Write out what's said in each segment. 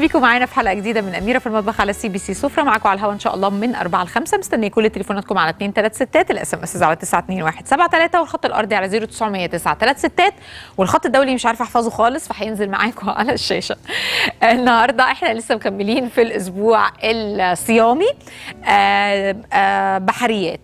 بيكم معانا في حلقه جديده من اميره في المطبخ على سي بي سي سفره معاكم على الهواء ان شاء الله من 4 ل 5 مستنيه كل تليفوناتكم على 2 3 6 الاس ام اس على 921 7 3 والخط الارضي على 0900 9 3 6 والخط الدولي مش عارفه احفظه خالص فهينزل معاكم على الشاشه النهارده احنا لسه مكملين في الاسبوع الصيامي آه، آه، بحريات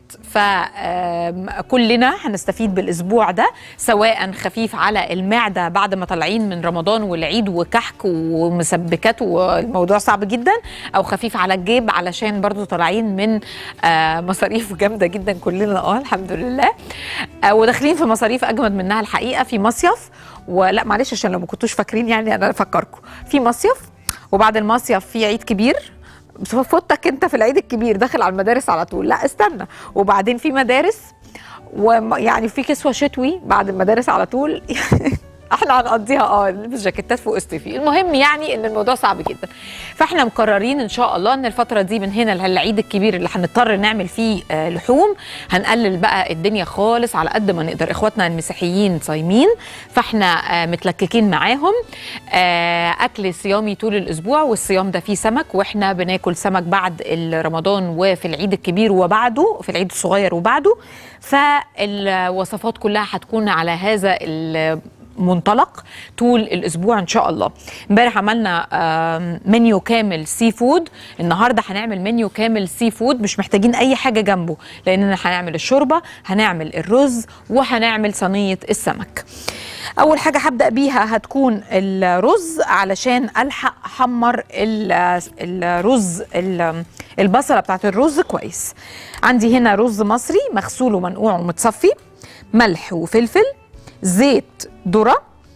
فكلنا هنستفيد بالاسبوع ده سواء خفيف على المعده بعد ما طالعين من رمضان والعيد وكحك ومسبكات والموضوع صعب جدا او خفيف على الجيب علشان برضو طالعين من آه، مصاريف جامده جدا كلنا اه الحمد لله آه، وداخلين في مصاريف اجمد منها الحقيقه في مصيف ولا معلش عشان لو ما كنتوش فاكرين يعني انا افكركم في مصيف وبعد المصيف في عيد كبير فوتك انت في العيد الكبير داخل على المدارس على طول لا استنى وبعدين في مدارس ويعني في كسوه شتوي بعد المدارس على طول احنا هنقضيها اه نلبس جاكيتات فوق الصيفي المهم يعني ان الموضوع صعب جدا فاحنا مقررين ان شاء الله ان الفتره دي من هنا للعيد الكبير اللي هنضطر نعمل فيه آه لحوم هنقلل بقى الدنيا خالص على قد ما نقدر اخواتنا المسيحيين صايمين فاحنا آه متلككين معاهم آه اكل صيامي طول الاسبوع والصيام ده فيه سمك واحنا بناكل سمك بعد رمضان وفي العيد الكبير وبعده في العيد الصغير وبعده فالوصفات كلها هتكون على هذا منطلق طول الاسبوع ان شاء الله امبارح عملنا منيو كامل سي فود النهارده هنعمل منيو كامل سي فود مش محتاجين اي حاجه جنبه لاننا هنعمل الشوربه هنعمل الرز وهنعمل صينيه السمك اول حاجه هبدا بيها هتكون الرز علشان الحق احمر الرز البصله بتاعت الرز كويس عندي هنا رز مصري مغسول ومنقوع ومتصفي ملح وفلفل زيت ذره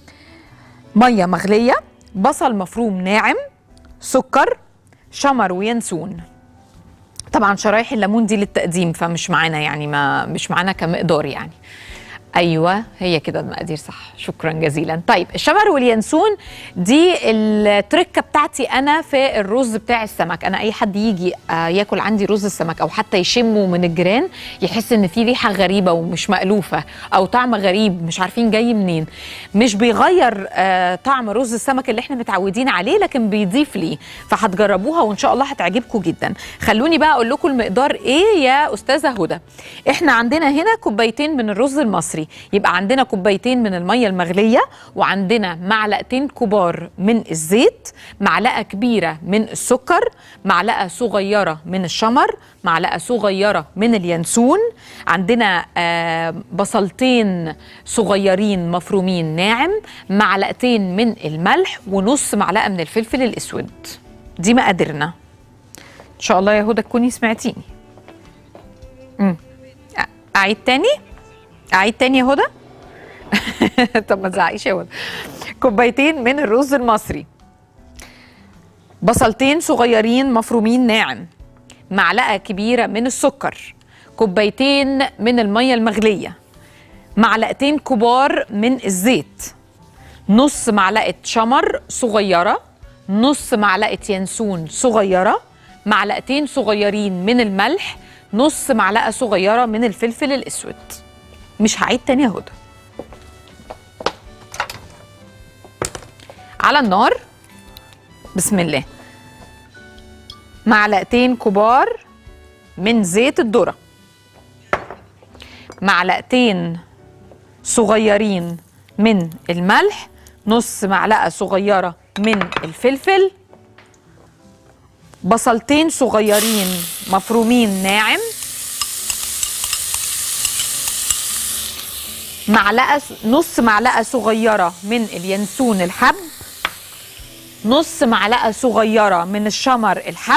ميه مغليه بصل مفروم ناعم سكر شمر وينسون طبعا شرايح الليمون دي للتقديم فمش معانا يعني ما مش معانا كمقدار يعني ايوه هي كده المقادير صح شكرا جزيلا طيب الشمر واليانسون دي التركه بتاعتي انا في الرز بتاع السمك انا اي حد يجي آه ياكل عندي رز السمك او حتى يشمه من الجيران يحس ان في ريحه غريبه ومش مالوفه او طعم غريب مش عارفين جاي منين مش بيغير آه طعم رز السمك اللي احنا متعودين عليه لكن بيضيف ليه فهتجربوها وان شاء الله هتعجبكم جدا خلوني بقى اقول لكم المقدار ايه يا استاذه هدى احنا عندنا هنا كوبايتين من الرز المصري يبقى عندنا كوبايتين من الميه المغليه وعندنا معلقتين كبار من الزيت معلقه كبيره من السكر معلقه صغيره من الشمر معلقه صغيره من اليانسون عندنا آه بصلتين صغيرين مفرومين ناعم معلقتين من الملح ونص معلقه من الفلفل الاسود دي مقاديرنا ان شاء الله يا هدى تكوني سمعتيني امم اعيد تاني اعيد تاني يا هدى طب ما تزعقيش يا هدى كوبايتين من الرز المصري بصلتين صغيرين مفرومين ناعم معلقه كبيره من السكر كوبايتين من الميه المغليه معلقتين كبار من الزيت نص معلقه شمر صغيره نص معلقه ينسون صغيره معلقتين صغيرين من الملح نص معلقه صغيره من الفلفل الاسود مش هعيد تاني يا هدى على النار بسم الله معلقتين كبار من زيت الذره معلقتين صغيرين من الملح نص معلقه صغيره من الفلفل بصلتين صغيرين مفرومين ناعم معلقه نص معلقه صغيره من اليانسون الحب نص معلقه صغيره من الشمر الحب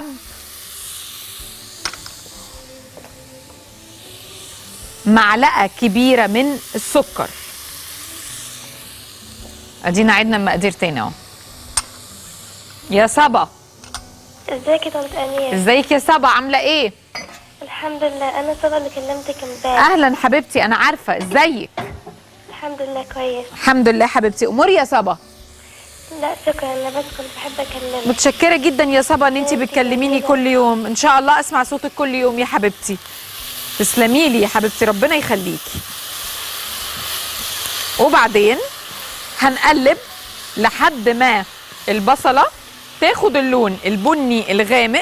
معلقه كبيره من السكر ادينا عدنا المقادير تاني اهو يا صبا ازيك يا طنط امير ازيك يا صبا عامله ايه الحمد لله انا صبا اللي كلمتك امبارح اهلا حبيبتي انا عارفه ازيك الحمد لله كويس الحمد لله حبيبتي اموري يا صبا لا شكرا انا بس كنت بحب اكلمك متشكره جدا يا صبا ان انت بتكلميني كل يوم ان شاء الله اسمع صوتك كل يوم يا حبيبتي تسلمي لي يا حبيبتي ربنا يخليكي وبعدين هنقلب لحد ما البصله تاخد اللون البني الغامق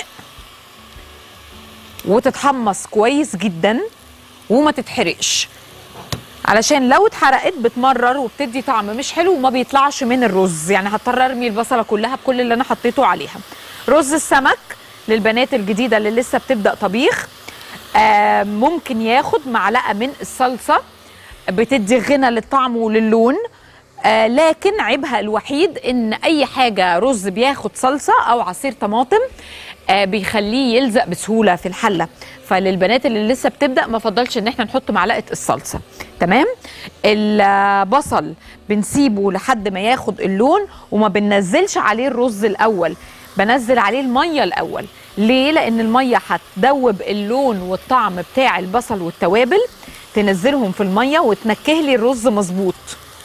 وتتحمص كويس جدا وما تتحرقش علشان لو اتحرقت بتمرر وبتدي طعم مش حلو وما بيطلعش من الرز يعني هضطر ارمي البصله كلها بكل اللي انا حطيته عليها رز السمك للبنات الجديده اللي لسه بتبدا طبيخ آه ممكن ياخد معلقه من الصلصه بتدي غنى للطعم وللون آه لكن عيبها الوحيد ان اي حاجه رز بياخد صلصه او عصير طماطم آه بيخليه يلزق بسهوله في الحله فللبنات اللي لسه بتبدا ما فضلش ان احنا نحط معلقه الصلصه تمام البصل بنسيبه لحد ما ياخد اللون وما بننزلش عليه الرز الاول بنزل عليه الميه الاول ليه لان الميه هتدوب اللون والطعم بتاع البصل والتوابل تنزلهم في الميه وتنكه لي الرز مظبوط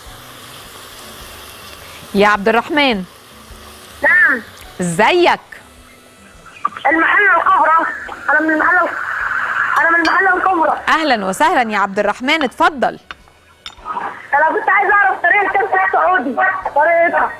يا عبد الرحمن نعم ازيك المحلة الكبرى أنا من المحلة أنا من المحلة الكبرى اهلا وسهلا يا عبد الرحمن اتفضل أنا كنت عايز أعرف طريقة كبسة سعودي طريقتها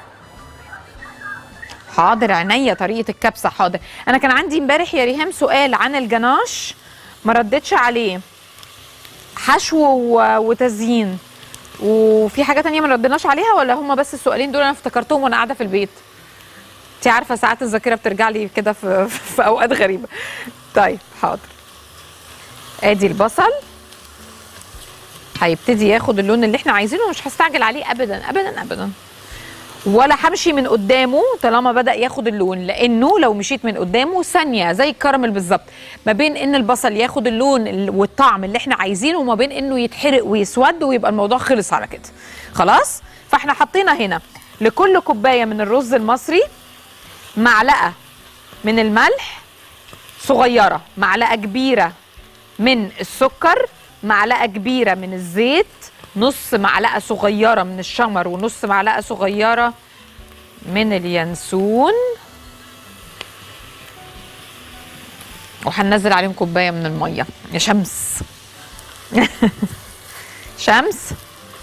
حاضر عينيا طريقه الكبسه حاضر انا كان عندي امبارح يا ريهام سؤال عن الجناش ما ردتش عليه حشو و- وتزيين وفي حاجه تانية ما ردناش عليها ولا هما بس السؤالين دول انا افتكرتهم وانا قاعده في البيت انت عارفه ساعات الذاكره بترجع لي كده في, في اوقات غريبه طيب حاضر ادي البصل هيبتدي ياخد اللون اللي احنا عايزينه مش هستعجل عليه ابدا ابدا ابدا ولا همشي من قدامه طالما بدا ياخد اللون لانه لو مشيت من قدامه ثانيه زي الكراميل بالظبط ما بين ان البصل ياخد اللون ال- والطعم اللي احنا عايزينه وما بين انه يتحرق ويسود ويبقى الموضوع خلص على كده خلاص فاحنا حطينا هنا لكل كوبايه من الرز المصري معلقه من الملح صغيره معلقه كبيره من السكر معلقه كبيره من الزيت نص معلقه صغيره من الشمر ونص معلقه صغيره من اليانسون وهننزل عليهم كوبايه من الميه يا شمس شمس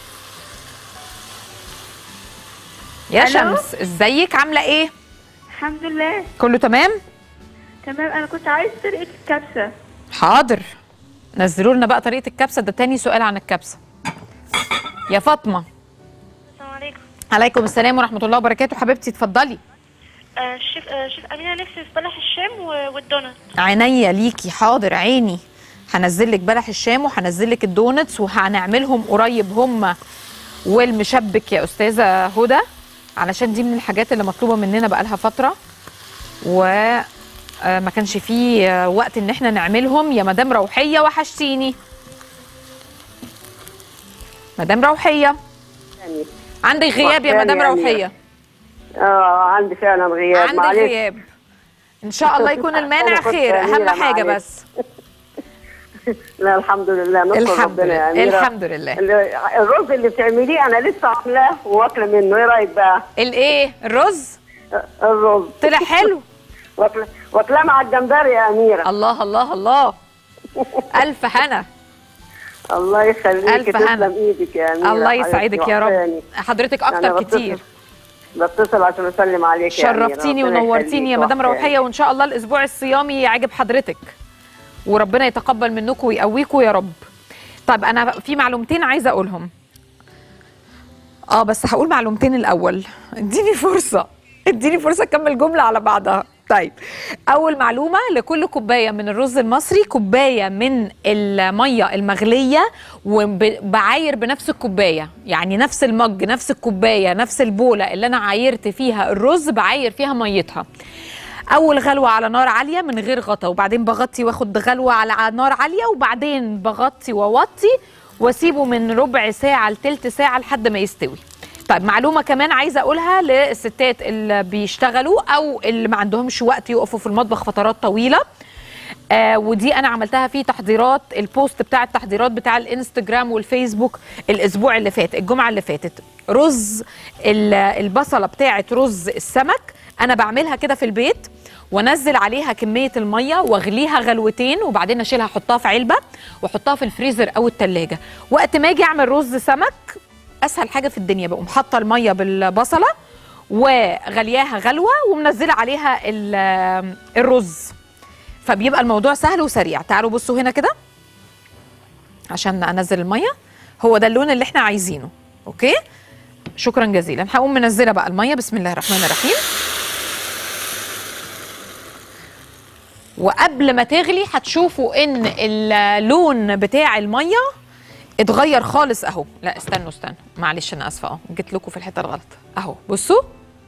يا ألو؟ شمس ازيك عامله ايه الحمد لله كله تمام تمام انا كنت عايز طريقه الكبسه حاضر نزلوا لنا بقى طريقه الكبسه ده تاني سؤال عن الكبسه يا فاطمه السلام عليكم عليكم السلام ورحمه الله وبركاته حبيبتي اتفضلي آه شيف آه شيف أمينة نفسي في بلح الشام و- والدونت عينيا ليكي حاضر عيني هنزل لك بلح الشام وهنزل لك الدونتس وهنعملهم قريب هم والمشبك يا استاذه هدى علشان دي من الحاجات اللي مطلوبه مننا بقالها فتره و آه، ما كانش فيه آه، وقت ان احنا نعملهم يا مدام روحيه وحشتيني مدام روحيه عندك غياب يا وحشاني مدام يا روحيه اه عندي فعلا غياب عندك معلش غياب ان شاء الله يكون المانع أنا كنت خير اهم أميرة، حاجه معلش. بس لا الحمد لله نشكر الحمد ربنا يا لله أميرة. الحمد لله ال- الرز اللي بتعمليه انا لسه عاملاه واكله منه ايه رايك بقى الايه الرز الرز طلع حلو واكله واكلاه مع الجمبري يا اميره الله الله الله الف هنا الله يخليك ألف هنا. تسلم ايدك يا اميره الله حبيبتي، يسعدك يا رب وحشاني. حضرتك أنا اكتر بتصل- كتير بتصل عشان اسلم عليك يا أميرة. شرفتيني ربنا ونورتيني يا يخليك، مدام وحشاني. روحيه وان شاء الله الاسبوع الصيامي يعجب حضرتك وربنا يتقبل منكم ويقويكم يا رب طيب انا في معلومتين عايزه اقولهم اه بس هقول معلومتين الاول اديني فرصه اديني فرصه اكمل جمله على بعضها طيب اول معلومه لكل كوبايه من الرز المصري كوبايه من الميه المغليه وبعاير بنفس الكوبايه يعني نفس المج نفس الكوبايه نفس البوله اللي انا عايرت فيها الرز بعاير فيها ميتها اول غلوه على نار عاليه من غير غطا وبعدين بغطي واخد غلوه على نار عاليه وبعدين بغطي واوطي واسيبه من ربع ساعه لتلت ساعه لحد ما يستوي طيب معلومه كمان عايزه اقولها للستات اللي بيشتغلوا او اللي ما عندهمش وقت يقفوا في المطبخ فترات طويله آه ودي انا عملتها في تحضيرات البوست بتاع التحضيرات بتاع الانستجرام والفيسبوك الاسبوع اللي فات الجمعه اللي فاتت رز ال- البصله بتاعه رز السمك انا بعملها كده في البيت وانزل عليها كميه الميه واغليها غلوتين وبعدين اشيلها احطها في علبه واحطها في الفريزر او التلاجة وقت ما اجي اعمل رز سمك اسهل حاجه في الدنيا بقوم حاطه الميه بالبصله وغلياها غلوه ومنزله عليها ال- الرز فبيبقى الموضوع سهل وسريع تعالوا بصوا هنا كده عشان انزل الميه هو ده اللون اللي احنا عايزينه اوكي شكرا جزيلا هقوم منزله بقى الميه بسم الله الرحمن الرحيم وقبل ما تغلي هتشوفوا ان اللون بتاع الميه اتغير خالص اهو لا استنوا استنوا معلش انا اسفه اه جيت لكم في الحته الغلط اهو بصوا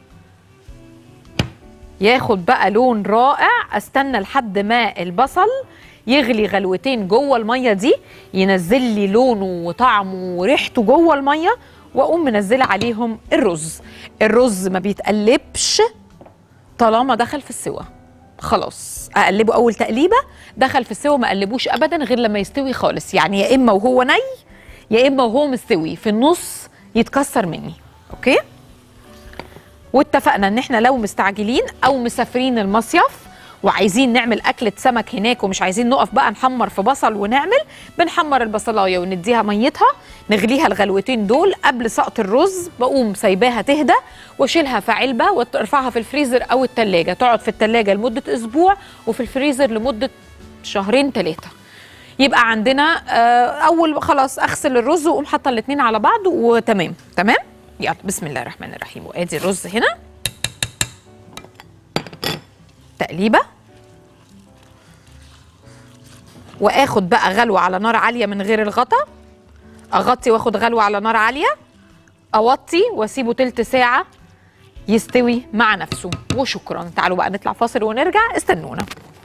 ياخد بقى لون رائع استنى لحد ما البصل يغلي غلوتين جوه الميه دي ينزل لي لونه وطعمه وريحته جوه الميه واقوم منزله عليهم الرز الرز ما بيتقلبش طالما دخل في السوا خلاص اقلبه اول تقليبه دخل في السوا ما اقلبوش ابدا غير لما يستوي خالص يعني يا اما وهو ني يا اما وهو مستوي في النص يتكسر مني اوكي واتفقنا ان احنا لو مستعجلين او مسافرين المصيف وعايزين نعمل اكله سمك هناك ومش عايزين نقف بقى نحمر في بصل ونعمل بنحمر البصلايه ونديها ميتها نغليها الغلوتين دول قبل سقط الرز بقوم سايباها تهدى واشيلها في علبه وارفعها في الفريزر او التلاجة تقعد في التلاجة لمده اسبوع وفي الفريزر لمده شهرين ثلاثه يبقى عندنا آه، اول خلاص اغسل الرز واقوم حاطه الاثنين على بعض وتمام تمام يلا بسم الله الرحمن الرحيم وادي الرز هنا تقليبه واخد بقى غلوه على نار عاليه من غير الغطا اغطي واخد غلوه على نار عاليه اوطي واسيبه تلت ساعه يستوي مع نفسه وشكرا تعالوا بقى نطلع فاصل ونرجع استنونا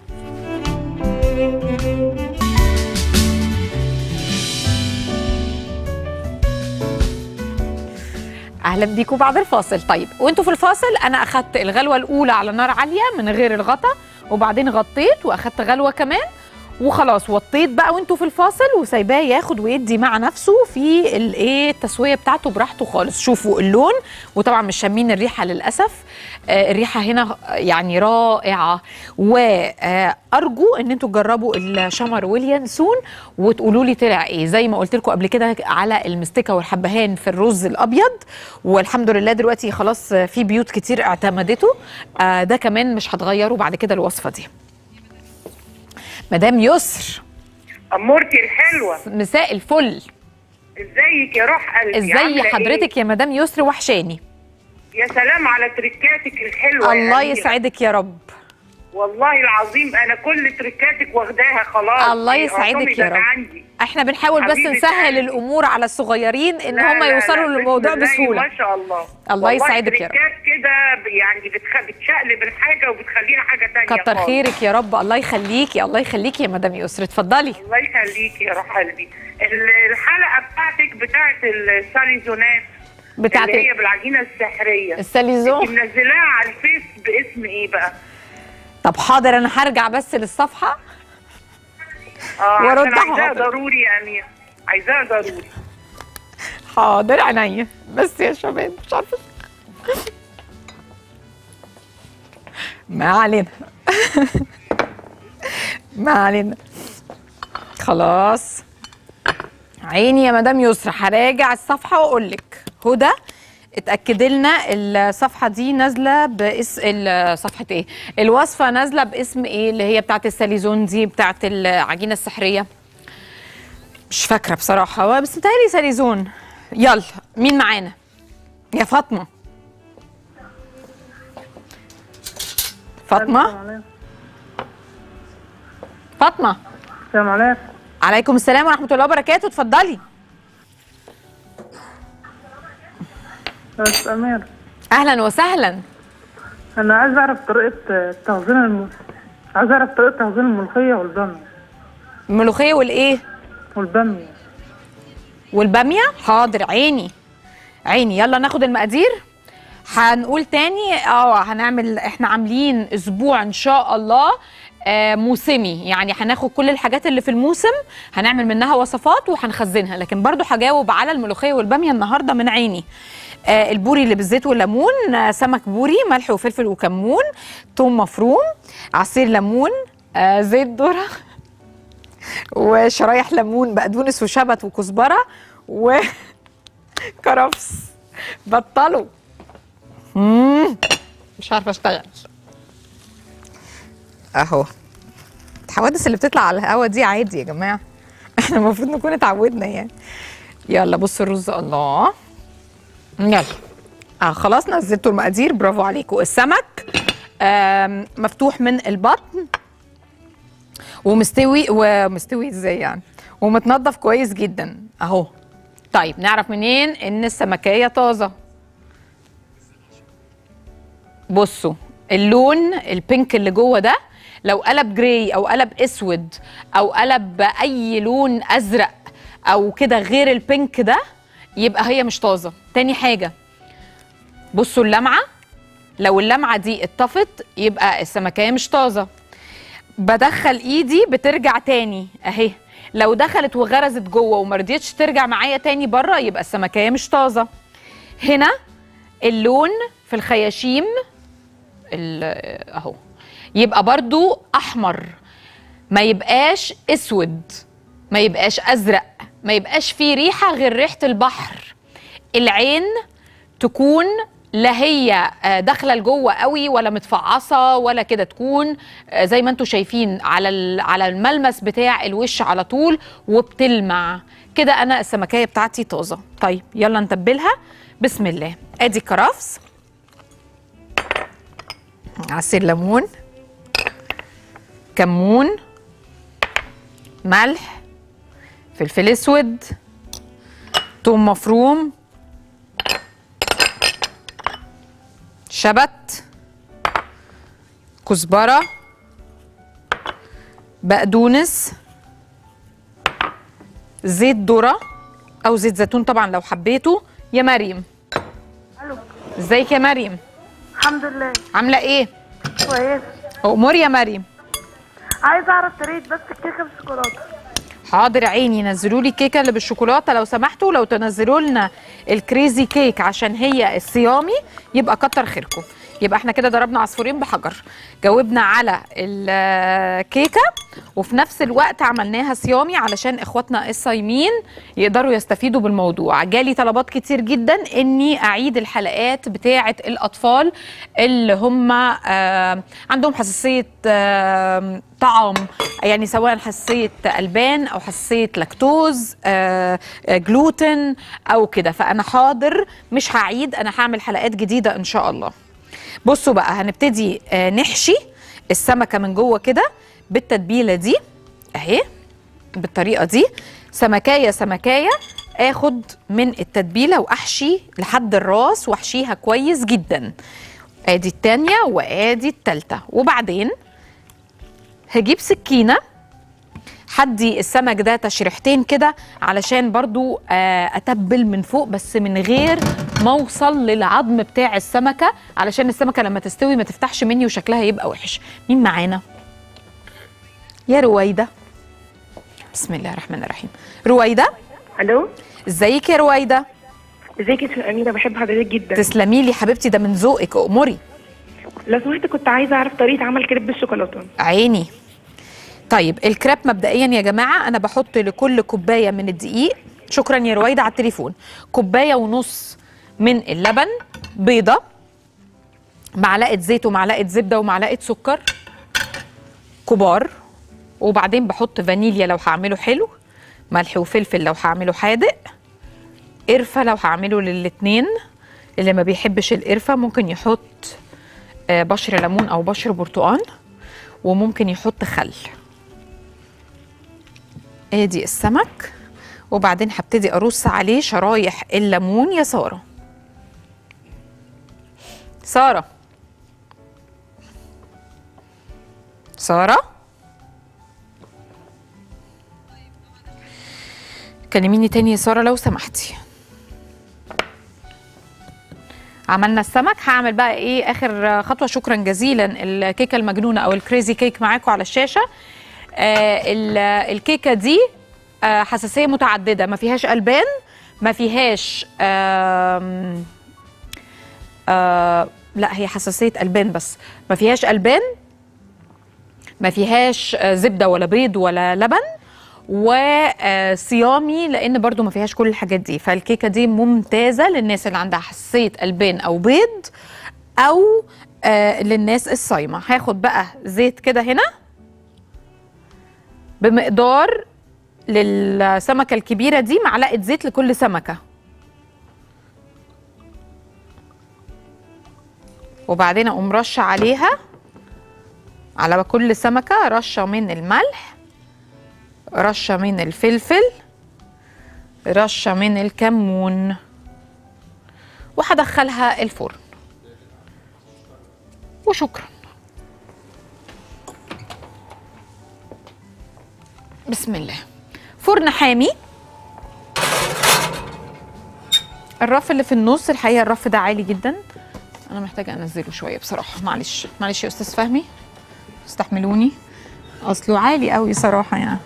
اهلا بيكم بعد الفاصل طيب وانتوا في الفاصل انا اخدت الغلوه الاولى على نار عاليه من غير الغطا وبعدين غطيت واخدت غلوه كمان وخلاص وطيت بقى وانتوا في الفاصل وسايباه ياخد ويدي مع نفسه في الايه التسويه بتاعته براحته خالص شوفوا اللون وطبعا مش شامين الريحه للاسف آه الريحه هنا يعني رائعه وارجو ان انتوا تجربوا الشمر واليانسون وتقولوا لي طلع ايه زي ما قلت لكم قبل كده على المستكه والحبهان في الرز الابيض والحمد لله دلوقتي خلاص في بيوت كتير اعتمدته آه ده كمان مش هتغيروا بعد كده الوصفه دي مدام يسر أمورتي الحلوة مساء الفل ازيك يا روح قلبي ازاي عاملة حضرتك يا مدام يسر وحشاني إيه؟ يا سلام على تركاتك الحلوة يا الله أميرة. يسعدك يا رب والله العظيم أنا كل تركاتك واخداها خلاص الله دي يسعدك أعطوني يا بقى رب عندي احنا بنحاول بس حبيبة نسهل قلبي. الامور على الصغيرين ان لا، هم لا، يوصلوا لا، للموضوع بسم الله بسهوله ما شاء الله الله والله يسعدك يا رب. تركات كده ب- يعني بتخ... بتشقلب الحاجة وبتخليها حاجة تانية كتر خالص. خيرك يا رب الله يخليكي الله يخليكي يا مدام يسر اتفضلي الله يخليكي يا روح قلبي ال- الحلقة بتاعتك بتاعت الساليزونات بتاعت اللي هي بالعجينة السحرية الساليزون انت منزلاها على الفيس باسم ايه بقى؟ طب حاضر انا هرجع بس للصفحه اه وأرد عشان عايزاها حاضر. ضروري يا امير عايزاها ضروري حاضر عينيا بس يا شباب مش عارفه ما علينا ما علينا خلاص عيني يا مدام يسرا هراجع الصفحه واقول لك هدى اتاكد لنا الصفحه دي نازله باسم ال- صفحه ايه الوصفه نازله باسم ايه اللي هي بتاعت الساليزون دي بتاعت العجينه السحريه مش فاكره بصراحه هو بس متهيألي ساليزون يلا مين معانا يا فاطمه فاطمه فاطمه السلام عليكم عليكم السلام ورحمه الله وبركاته اتفضلي بس أمير اهلا وسهلا أنا عايز أعرف طريقة تخزين الم... عايز أعرف طريقة تخزين الملوخية والبامية الملوخيه والايه والبامية والباميه حاضر عيني عيني يلا ناخد المقادير هنقول تاني اه هنعمل احنا عاملين اسبوع ان شاء الله آه موسمي يعني هناخد كل الحاجات اللي في الموسم هنعمل منها وصفات وهنخزنها لكن برضو هجاوب على الملوخيه والباميه النهارده من عيني آه البوري اللي بالزيت والليمون آه سمك بوري ملح وفلفل وكمون توم مفروم عصير ليمون آه زيت ذره وشرايح ليمون بقدونس وشبت وكزبره وكرفس بطلوا مم. مش عارفه اشتغل اهو الحوادث اللي بتطلع على الهوا دي عادي يا جماعه احنا المفروض نكون اتعودنا يعني يلا بصوا الرز الله يلا اه خلاص نزلتوا المقادير برافو عليكم السمك آم، مفتوح من البطن ومستوي ومستوي ازاي يعني ومتنضف كويس جدا اهو طيب نعرف منين ان السمكيه طازه بصوا اللون البينك اللي جوه ده لو قلب جراي او قلب اسود او قلب اي لون ازرق او كده غير البينك ده يبقى هي مش طازه تاني حاجه بصوا اللمعه لو اللمعه دي اتطفت يبقى السمكيه مش طازه بدخل ايدي بترجع تاني اهي لو دخلت وغرزت جوه وما رضيتش ترجع معايا تاني بره يبقى السمكيه مش طازه هنا اللون في الخياشيم ال- اهو يبقى برضو احمر ما يبقاش اسود ما يبقاش ازرق ما يبقاش فيه ريحه غير ريحه البحر العين تكون لا هي آه، داخله لجوه قوي ولا متفعصه ولا كده تكون آه، زي ما انتم شايفين على ال- على الملمس بتاع الوش على طول وبتلمع كده انا السمكيه بتاعتي طازه طيب يلا نتبلها بسم الله ادي كرفس عصير ليمون كمون ملح فلفل اسود توم مفروم شبت كزبره بقدونس زيت ذره او زيت زيتون طبعا لو حبيته يا مريم الو ازيك يا مريم الحمد لله عامله ايه كويس امور يا مريم عايزه اعرف طريقه بس الكيكه بالشوكولاته حاضر عيني نزلوا لي الكيكه اللي بالشوكولاته لو سمحتوا لو تنزلوا لنا الكريزي كيك عشان هي الصيامي يبقى كتر خيركم يبقى احنا كده ضربنا عصفورين بحجر جاوبنا على الكيكه وفي نفس الوقت عملناها صيامي علشان اخواتنا الصايمين يقدروا يستفيدوا بالموضوع جالي طلبات كتير جدا اني اعيد الحلقات بتاعه الاطفال اللي هم آه، عندهم حساسيه آه، طعام يعني سواء حساسيه البان او حساسيه لاكتوز آه، آه، جلوتين او كده فانا حاضر مش هعيد انا هعمل حلقات جديده ان شاء الله بصوا بقى هنبتدي آه، نحشي السمكه من جوه كده بالتتبيله دي اهي بالطريقه دي سمكايه سمكايه اخد من التتبيله واحشي لحد الراس واحشيها كويس جدا ادي التانية وادي التالتة وبعدين هجيب سكينة حدي السمك ده تشريحتين كده علشان برضو آه، اتبل من فوق بس من غير ما اوصل للعظم بتاع السمكة علشان السمكة لما تستوي ما تفتحش مني وشكلها يبقى وحش مين معانا يا رويدة بسم الله الرحمن الرحيم رويدة الو ازيك يا رويدة ازيك يا ست اميره بحب حضرتك جدا تسلمي لي حبيبتي ده من ذوقك امري لو سمحت كنت عايزه اعرف طريقه عمل كريب بالشوكولاته عيني طيب الكريب مبدئيا يا جماعه انا بحط لكل كوبايه من الدقيق شكرا يا رويده على التليفون كوبايه ونص من اللبن بيضه معلقه زيت ومعلقه زبده ومعلقه سكر كبار وبعدين بحط فانيليا لو هعمله حلو ملح وفلفل لو هعمله حادق قرفه لو هعمله للاتنين اللي ما بيحبش القرفه ممكن يحط آه، بشر ليمون او بشر برتقان وممكن يحط خل ادي السمك وبعدين هبتدي ارص عليه شرايح الليمون يا ساره ساره ساره كلميني تاني يا ساره لو سمحتي عملنا السمك هعمل بقى ايه اخر خطوه شكرا جزيلا الكيكه المجنونه او الكريزي كيك معاكم على الشاشه آه ال- الكيكه دي آه حساسيه متعدده ما فيهاش البان ما فيهاش آم آه لا هي حساسيه البان بس ما فيهاش البان ما فيهاش آه، زبده ولا بيض ولا لبن وصيامي لان برضو ما فيهاش كل الحاجات دي فالكيكه دي ممتازه للناس اللي عندها حساسيه البان او بيض او آه للناس الصايمه هاخد بقى زيت كده هنا بمقدار للسمكه الكبيره دي معلقه زيت لكل سمكه وبعدين اقوم رشه عليها على كل سمكه رشه من الملح رشه من الفلفل رشه من الكمون وهدخلها الفرن وشكرا بسم الله فرن حامي الرف اللي في النص الحقيقه الرف ده عالي جدا انا محتاجه انزله شويه بصراحه معلش معلش يا استاذ فهمي استحملوني اصله عالي قوي صراحه يعني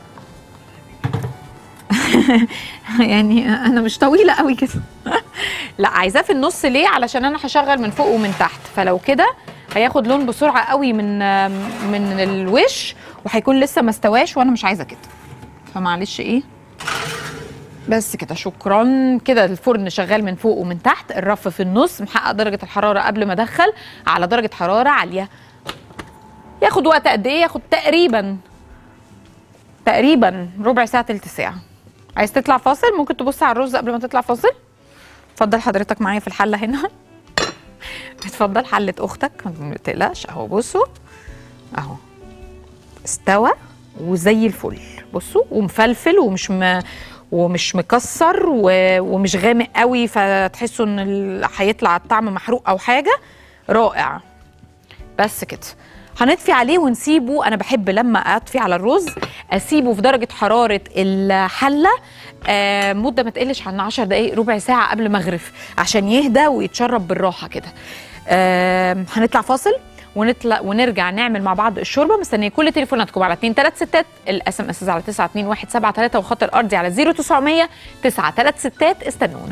يعني انا مش طويله قوي كده لا عايزاه في النص ليه علشان انا هشغل من فوق ومن تحت فلو كده هياخد لون بسرعه قوي من من الوش وهيكون لسه ما استواش وانا مش عايزه كده فمعلش ايه بس كده شكرا كده الفرن شغال من فوق ومن تحت الرف في النص محقق درجه الحراره قبل ما ادخل على درجه حراره عاليه ياخد وقت قد ايه ياخد تقريبا تقريبا ربع ساعه تلت ساعه عايز تطلع فاصل ممكن تبص على الرز قبل ما تطلع فاصل اتفضل حضرتك معايا في الحله هنا اتفضل حله اختك ما تقلقش اهو بصوا اهو استوى وزي الفل بصوا ومفلفل ومش م... ومش مكسر و... ومش غامق قوي فتحسوا ان ال... هيطلع الطعم محروق او حاجه رائع بس كده هنطفي عليه ونسيبه انا بحب لما اطفي على الرز اسيبه في درجه حراره الحله آه مده ما تقلش عن 10 دقائق ربع ساعه قبل ما اغرف عشان يهدى ويتشرب بالراحه كده آه هنطلع فاصل ونطلع ونرجع نعمل مع بعض الشوربه مستنيه كل تليفوناتكم على 2 3 6 الاس ام اس على 9 2 1 7 3 وخط الارضي على 0900 9 3 6 استنونا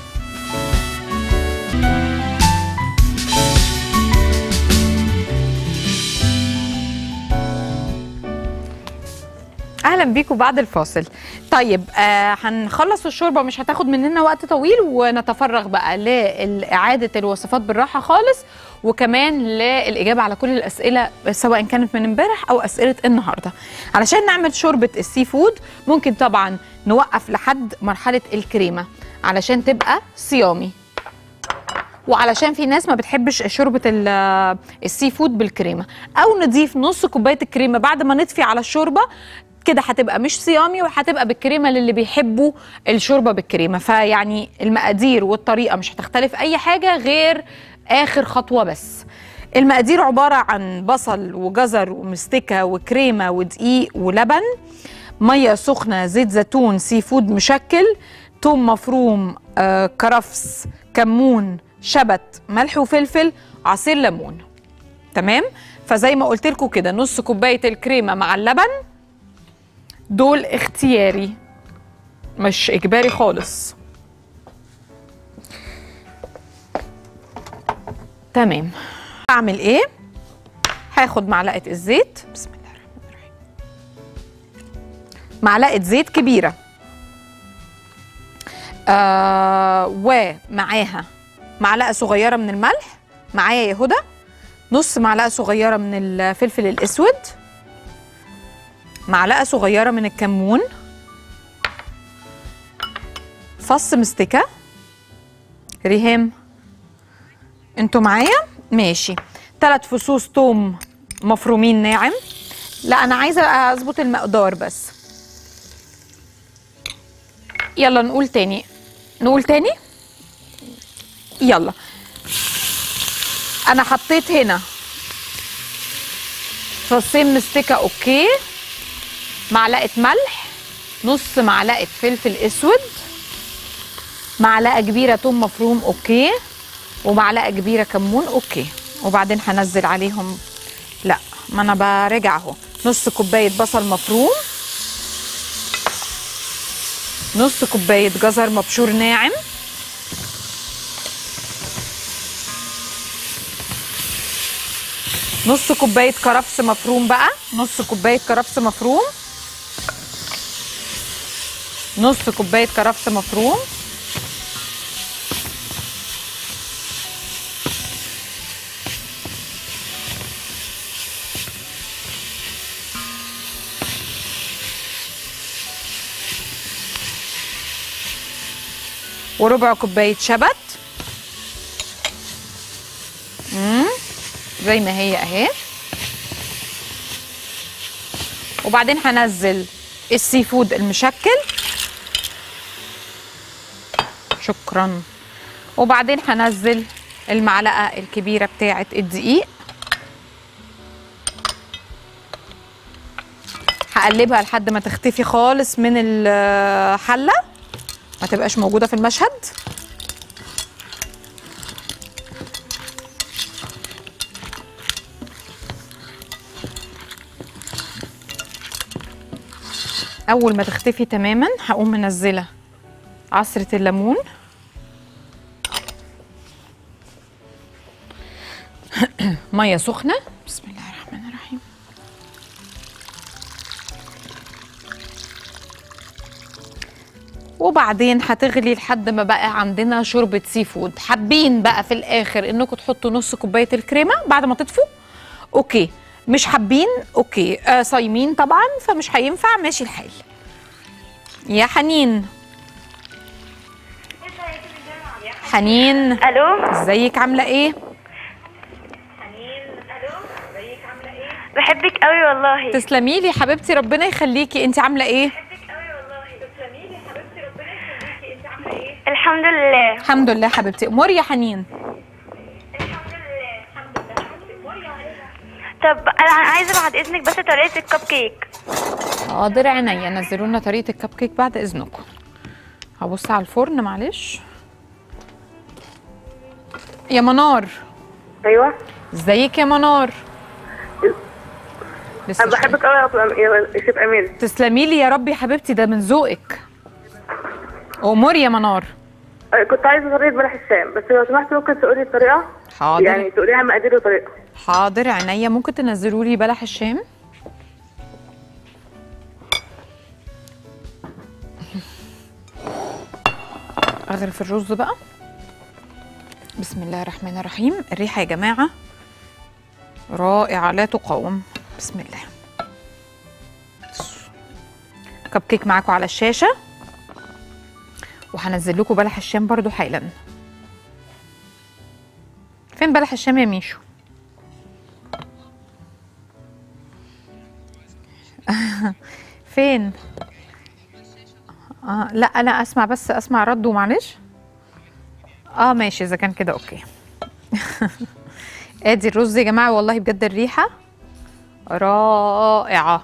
اهلا بيكم بعد الفاصل طيب آه هنخلص الشوربه مش هتاخد مننا وقت طويل ونتفرغ بقى لاعاده الوصفات بالراحه خالص وكمان للاجابه على كل الاسئله سواء كانت من امبارح او اسئله النهارده علشان نعمل شوربه السي فود ممكن طبعا نوقف لحد مرحله الكريمه علشان تبقى صيامي وعلشان في ناس ما بتحبش شوربه السي فود بالكريمه او نضيف نص كوبايه الكريمه بعد ما نطفي على الشوربه كده هتبقى مش صيامي وهتبقى بالكريمه للي بيحبوا الشوربه بالكريمه فيعني المقادير والطريقه مش هتختلف اي حاجه غير اخر خطوه بس المقادير عباره عن بصل وجزر ومستكه وكريمه ودقيق ولبن ميه سخنه زيت زيتون سي فود مشكل توم مفروم آه كرفس كمون شبت ملح وفلفل عصير ليمون تمام فزي ما قلت لكم كده نص كوبايه الكريمه مع اللبن دول اختياري مش اجباري خالص تمام اعمل ايه هاخد معلقه الزيت بسم الله الرحمن الرحيم معلقه زيت كبيره آه ومعاها معلقه صغيره من الملح معايا يا هدى نص معلقه صغيره من الفلفل الاسود معلقه صغيره من الكمون فص مستكه ريهام انتوا معايا ماشي ثلاث فصوص توم مفرومين ناعم لا انا عايزه اظبط المقدار بس يلا نقول تاني نقول تاني يلا انا حطيت هنا فصين مستكه اوكي معلقه ملح نص معلقه فلفل اسود معلقه كبيره توم مفروم اوكي ومعلقه كبيره كمون اوكي وبعدين هنزل عليهم لا ما انا براجع اهو نص كوبايه بصل مفروم نص كوبايه جزر مبشور ناعم نص كوبايه كرفس مفروم بقى نص كوبايه كرفس مفروم نص كوبايه كرفس مفروم وربع كوبايه شبت مم. زي ما هي اهي وبعدين هنزل السي فود المشكل شكرا وبعدين هنزل المعلقه الكبيره بتاعه الدقيق هقلبها لحد ما تختفي خالص من الحله ما تبقاش موجوده في المشهد اول ما تختفي تماما هقوم منزله عصره الليمون ميه سخنه بسم الله الرحمن الرحيم وبعدين هتغلي لحد ما بقى عندنا شوربه سي فود حابين بقى في الاخر انكم تحطوا نص كوبايه الكريمه بعد ما تطفوا اوكي مش حابين اوكي آه صايمين طبعا فمش هينفع ماشي الحال يا حنين حنين الو ازيك عامله ايه بحبك قوي والله تسلمي لي حبيبتي ربنا يخليكي انت عامله ايه الحمد لله الحمد لله حبيبتي امور يا حنين طب انا عايزه بعد اذنك بس طريقه الكب كيك حاضر عينيا نزلوا لنا طريقه الكب كيك بعد اذنكم هبص على الفرن معلش يا منار ايوه ازيك يا منار لسه انا بحبك قوي يا شيف امير تسلمي لي يا رب يا حبيبتي ده من ذوقك امور يا منار آه، كنت عايزه طريقه بلح الشام بس لو سمحت ممكن تقولي الطريقه حاضر يعني تقوليها مقادير وطريقه حاضر عينيا ممكن تنزلوا لي بلح الشام اغرف الرز بقى بسم الله الرحمن الرحيم الريحه يا جماعه رائعه لا تقاوم بسم الله كب كيك معاكم على الشاشه وهنزل لكم بلح الشام برضو حالا فين بلح الشام يا ميشو فين آه لا انا اسمع بس اسمع رده معلش اه ماشي اذا كان كده اوكي ادي الرز يا جماعه والله بجد الريحه رائعه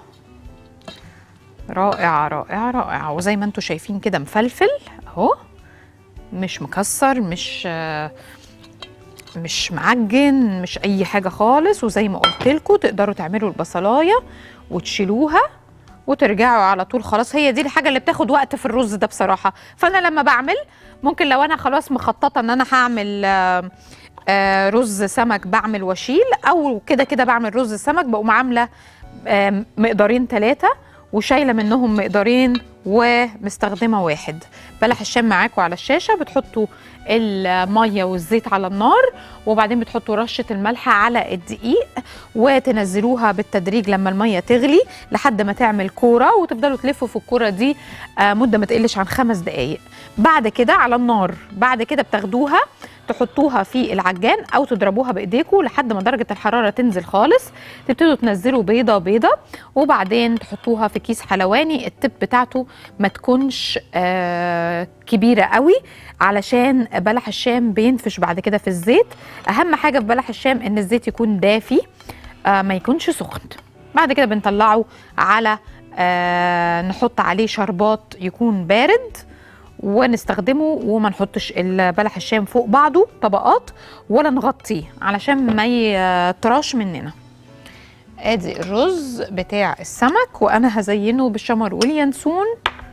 رائعه رائعه رائعه وزي ما انتم شايفين كده مفلفل اهو مش مكسر مش آه مش معجن مش اي حاجه خالص وزي ما قلت لكم تقدروا تعملوا البصلايه وتشيلوها وترجعوا على طول خلاص هي دي الحاجه اللي بتاخد وقت في الرز ده بصراحه فانا لما بعمل ممكن لو انا خلاص مخططه ان انا هعمل آه، آه، رز سمك بعمل واشيل او كده كده بعمل رز سمك بقوم عامله آه، مقدارين ثلاثه وشايله منهم مقدارين ومستخدمه واحد بلح الشام معاكم على الشاشه بتحطوا الميه والزيت على النار وبعدين بتحطوا رشه الملح على الدقيق وتنزلوها بالتدريج لما الميه تغلي لحد ما تعمل كوره وتفضلوا تلفوا في الكوره دي آه، مده ما تقلش عن خمس دقائق بعد كده على النار بعد كده بتاخدوها تحطوها في العجان او تضربوها بايديكم لحد ما درجه الحراره تنزل خالص تبتدوا تنزلوا بيضه بيضه وبعدين تحطوها في كيس حلواني التب بتاعته ما تكونش آه كبيره قوي علشان بلح الشام بينفش بعد كده في الزيت اهم حاجه في بلح الشام ان الزيت يكون دافي آه ما يكونش سخن بعد كده بنطلعه على آه نحط عليه شربات يكون بارد ونستخدمه وما نحطش البلح الشام فوق بعضه طبقات ولا نغطيه علشان ما يطراش مننا ادي الرز بتاع السمك وانا هزينه بالشمر واليانسون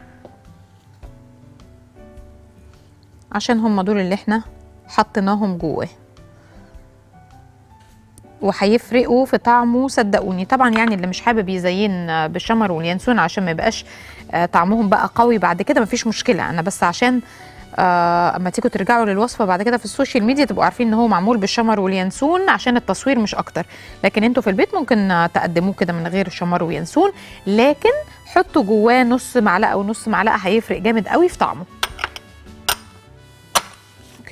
عشان هم دول اللي احنا حطيناهم جواه وهيفرقوا في طعمه صدقوني طبعا يعني اللي مش حابب يزين بالشمر واليانسون عشان ما يبقاش آه، طعمهم بقى قوي بعد كده مفيش مشكله انا بس عشان آه، اما تيجوا ترجعوا للوصفه بعد كده في السوشيال ميديا تبقوا عارفين ان هو معمول بالشمر واليانسون عشان التصوير مش اكتر لكن انتوا في البيت ممكن آه، تقدموه كده من غير شمر وينسون لكن حطوا جواه نص معلقه ونص معلقه هيفرق جامد قوي في طعمه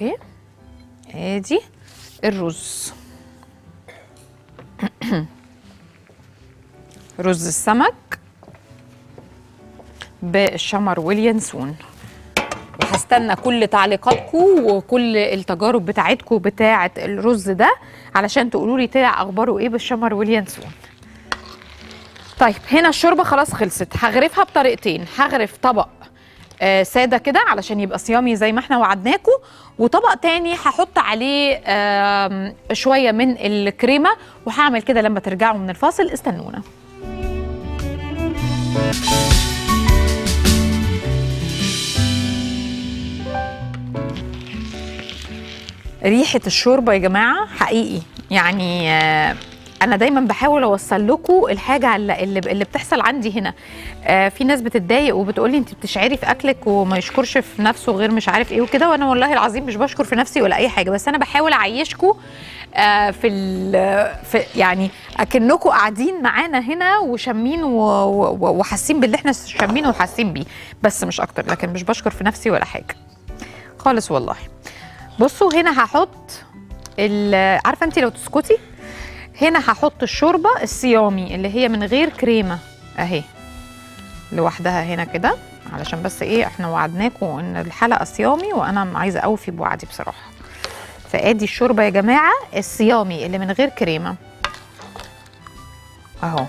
اوكي ادي الرز رز السمك بالشمر واليانسون وهستنى كل تعليقاتكم وكل التجارب بتاعتكم بتاعه الرز ده علشان تقولوا لي طلع اخباره ايه بالشمر واليانسون طيب هنا الشوربه خلاص خلصت هغرفها بطريقتين هغرف طبق آه ساده كده علشان يبقى صيامي زي ما احنا وعدناكم وطبق تاني هحط عليه آم، شويه من الكريمه وهعمل كده لما ترجعوا من الفاصل استنونا ريحه الشوربه يا جماعه حقيقي يعني آه، انا دايما بحاول اوصل لكم الحاجه اللي, اللي اللي بتحصل عندي هنا آه، في ناس بتتضايق وبتقولي انت بتشعري في اكلك وما يشكرش في نفسه غير مش عارف ايه وكده وانا والله العظيم مش بشكر في نفسي ولا اي حاجه بس انا بحاول اعيشكم آه، في ال- في يعني اكنكم قاعدين معانا هنا وشامين و- و- وحاسين باللي احنا شامينه وحاسين بيه بس مش اكتر لكن مش بشكر في نفسي ولا حاجه خالص والله بصوا هنا هحط ال- عارفه انت لو تسكتي هنا هحط الشوربه الصيامي اللي هي من غير كريمه اهي لوحدها هنا كده علشان بس ايه احنا وعدناكم ان الحلقه صيامي وانا عايزه اوفي بوعدي بصراحه فادي الشوربه يا جماعه الصيامي اللي من غير كريمه اهو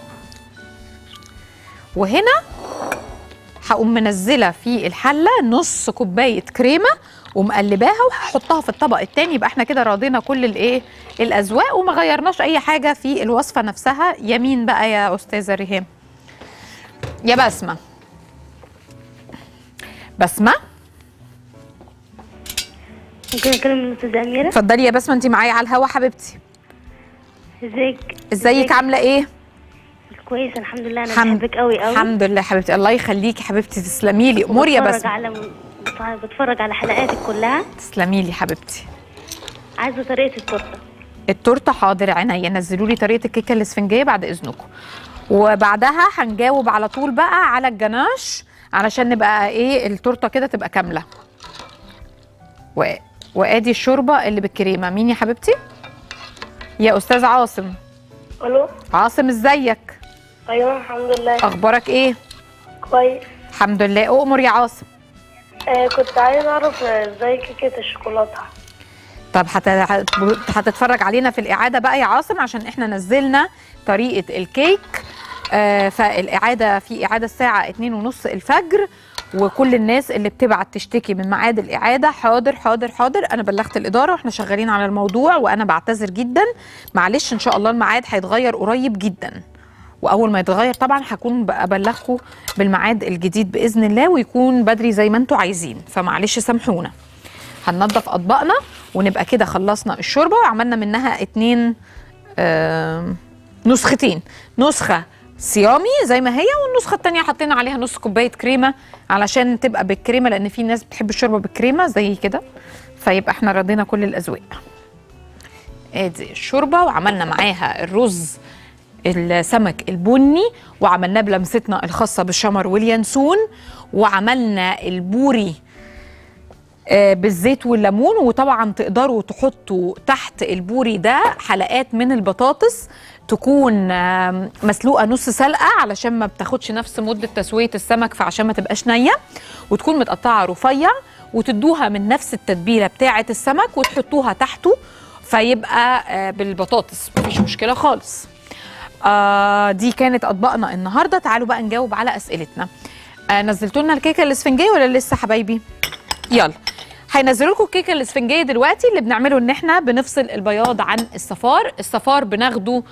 وهنا هقوم منزله في الحله نص كوبايه كريمه ومقلباها وهحطها في الطبق التاني يبقى احنا كده راضينا كل الايه الاذواق وما غيرناش اي حاجه في الوصفه نفسها يمين بقى يا استاذه ريهام يا بسمه بسمه ممكن اكلم الاستاذة اميرة اتفضلي يا بسمه انت معايا على الهوا حبيبتي ازيك ازيك عامله ايه كويس الحمد لله انا الحمد- بحبك قوي قوي الحمد لله حبيبتي الله يخليكي حبيبتي تسلمي لي امور يا بتفرج بسمه على بتفرج على حلقاتك كلها تسلمي لي حبيبتي عايزه طريقه التورته التورته حاضر عينيا نزلوا لي طريقه الكيكه الاسفنجيه بعد اذنكم وبعدها هنجاوب على طول بقى على الجناش علشان نبقى ايه التورته كده تبقى كامله و... وادي الشوربه اللي بالكريمه مين يا حبيبتي يا استاذ عاصم الو عاصم ازيك ايوه الحمد لله اخبارك ايه كويس الحمد لله اؤمر يا عاصم آه كنت عايز اعرف آه، ازاي كيكه الشوكولاته طب هت... هت- هتتفرج علينا في الإعادة بقى يا عاصم عشان احنا نزلنا طريقة الكيك آه فالإعادة في إعادة الساعة اتنين ونص الفجر وكل الناس اللي بتبعت تشتكي من ميعاد الإعادة حاضر حاضر حاضر أنا بلغت الإدارة وإحنا شغالين على الموضوع وأنا بعتذر جدا معلش إن شاء الله الميعاد هيتغير قريب جدا واول ما يتغير طبعا هكون بقى ابلغكم بالميعاد الجديد باذن الله ويكون بدري زي ما انتم عايزين فمعلش سامحونا هننضف اطباقنا ونبقى كده خلصنا الشوربه وعملنا منها اتنين آم، نسختين نسخه صيامي زي ما هي والنسخه التانية حطينا عليها نص كوبايه كريمه علشان تبقى بالكريمه لان في ناس بتحب الشوربه بالكريمه زي كده فيبقى احنا رضينا كل الاذواق ادي الشوربه وعملنا معاها الرز السمك البني وعملناه بلمستنا الخاصه بالشمر واليانسون وعملنا البوري آه، بالزيت والليمون وطبعا تقدروا تحطوا تحت البوري ده حلقات من البطاطس تكون آم، مسلوقه نص سلقه علشان ما بتاخدش نفس مده تسويه السمك فعشان ما تبقاش نيه وتكون متقطعه رفيع وتدوها من نفس التتبيله بتاعه السمك وتحطوها تحته فيبقى آه، بالبطاطس مفيش مشكله خالص آه دي كانت اطباقنا النهارده تعالوا بقى نجاوب على اسئلتنا آه نزلتوا لنا الكيكه الاسفنجيه ولا لسه حبايبي يلا هينزلوا لكم الكيكه الاسفنجيه دلوقتي اللي بنعمله ان احنا بنفصل البياض عن الصفار الصفار بناخده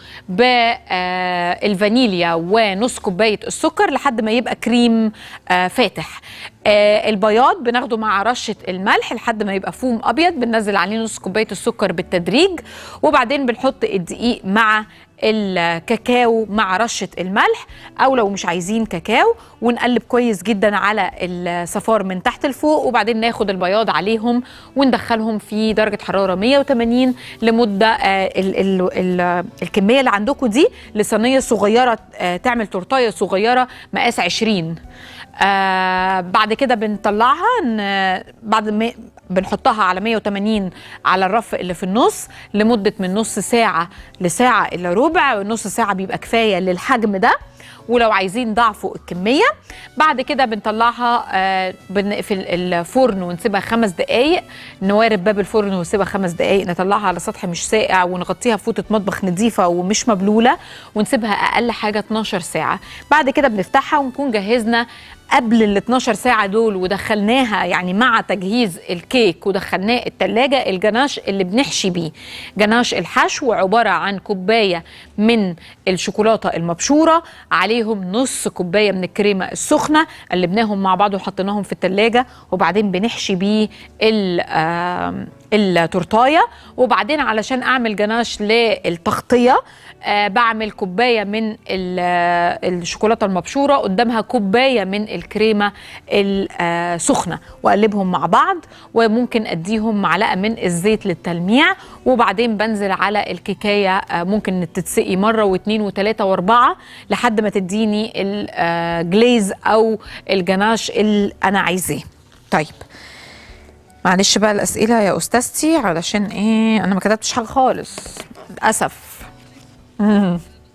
بالفانيليا ونص كوبايه السكر لحد ما يبقى كريم آه فاتح آه البياض بناخده مع رشه الملح لحد ما يبقى فوم ابيض بننزل عليه نص كوبايه السكر بالتدريج وبعدين بنحط الدقيق مع الكاكاو مع رشة الملح أو لو مش عايزين كاكاو ونقلب كويس جدا على الصفار من تحت لفوق وبعدين ناخد البياض عليهم وندخلهم في درجة حرارة 180 لمدة آه، ال ال ال الكمية اللي عندكم دي لصينية صغيرة آه، تعمل تورتاية صغيرة مقاس 20 آه بعد كده بنطلعها ن- بعد ما بنحطها على 180 على الرف اللي في النص لمدة من نص ساعة لساعة إلا ربع ونص ساعة بيبقى كفاية للحجم ده ولو عايزين ضعفوا الكمية بعد كده بنطلعها آه بنقفل الفرن ونسيبها خمس دقايق نوارب باب الفرن ونسيبها خمس دقايق نطلعها على سطح مش ساقع ونغطيها بفوطة مطبخ نظيفة ومش مبلولة ونسيبها أقل حاجة 12 ساعة بعد كده بنفتحها ونكون جهزنا قبل ال 12 ساعة دول ودخلناها يعني مع تجهيز الكيك ودخلناه التلاجة الجناش اللي بنحشي بيه جناش الحشو عبارة عن كوباية من الشوكولاتة المبشورة عليهم نص كوباية من الكريمة السخنة قلبناهم مع بعض وحطيناهم في التلاجة وبعدين بنحشي بيه ال- آم، التورتايه وبعدين علشان اعمل جناش للتغطيه آه بعمل كوبايه من ال- آه، الشوكولاته المبشوره قدامها كوبايه من الكريمه السخنه واقلبهم مع بعض وممكن اديهم معلقه من الزيت للتلميع وبعدين بنزل على الكيكايه آه ممكن تتسقي مره واثنين وثلاثه واربعه لحد ما تديني الجليز او الجناش اللي انا عايزاه طيب معلش بقى الأسئلة يا أستاذتي علشان إيه أنا ما كتبتش حاجة خالص للأسف مم.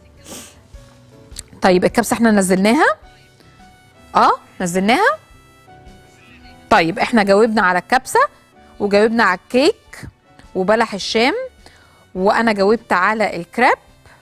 طيب الكبسة إحنا نزلناها أه نزلناها طيب إحنا جاوبنا على الكبسة وجاوبنا على الكيك وبلح الشام وأنا جاوبت على الكريب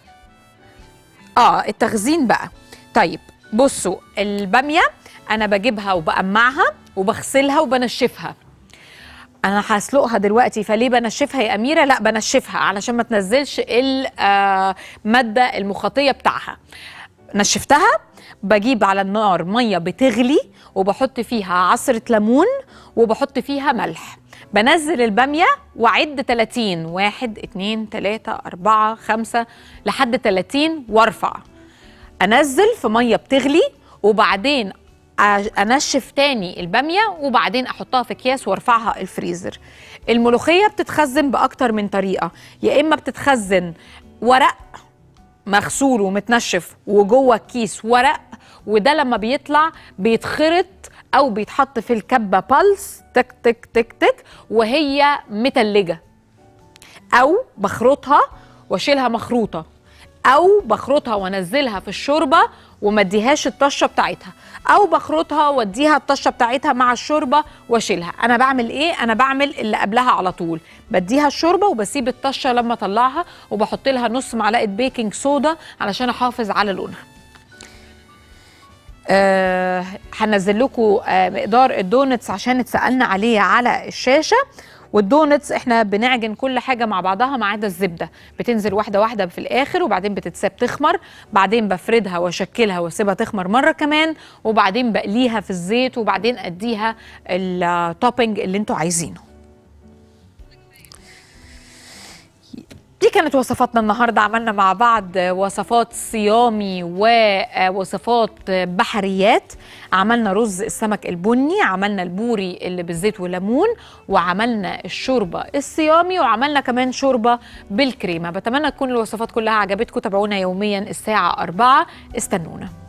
اه التخزين بقى طيب بصوا الباميه انا بجيبها وبقمعها وبغسلها وبنشفها انا هسلقها دلوقتي فليه بنشفها يا اميره لا بنشفها علشان ما تنزلش الماده المخاطيه بتاعها نشفتها بجيب على النار ميه بتغلي وبحط فيها عصره ليمون وبحط فيها ملح بنزل الباميه واعد 30 واحد اتنين تلاته اربعه خمسه لحد 30 وارفع انزل في ميه بتغلي وبعدين أ- انشف تاني الباميه وبعدين احطها في اكياس وارفعها الفريزر الملوخيه بتتخزن باكتر من طريقه يا اما بتتخزن ورق مغسول ومتنشف وجوه الكيس ورق وده لما بيطلع بيتخرط او بيتحط في الكبه بالس تك تك تك تك وهي متلجه او بخرطها واشيلها مخروطه او بخرطها وانزلها في الشوربه وما اديهاش الطشه بتاعتها او بخرطها واديها الطشه بتاعتها مع الشوربه واشيلها انا بعمل ايه انا بعمل اللي قبلها على طول بديها الشوربه وبسيب الطشه لما اطلعها وبحط لها نص معلقه بيكنج صودا علشان احافظ على لونها آه، هنزل لكم آه مقدار الدونتس عشان اتسالنا عليه على الشاشه والدونتس احنا بنعجن كل حاجه مع بعضها ما عدا الزبده بتنزل واحده واحده في الاخر وبعدين بتتساب تخمر بعدين بفردها واشكلها واسيبها تخمر مره كمان وبعدين بقليها في الزيت وبعدين اديها التوبنج اللي انتوا عايزينه دي كانت وصفاتنا النهارده عملنا مع بعض وصفات صيامي ووصفات بحريات عملنا رز السمك البني عملنا البوري اللي بالزيت والليمون وعملنا الشوربه الصيامي وعملنا كمان شوربه بالكريمه بتمنى تكون الوصفات كلها عجبتكم تابعونا يوميا الساعه 4 استنونا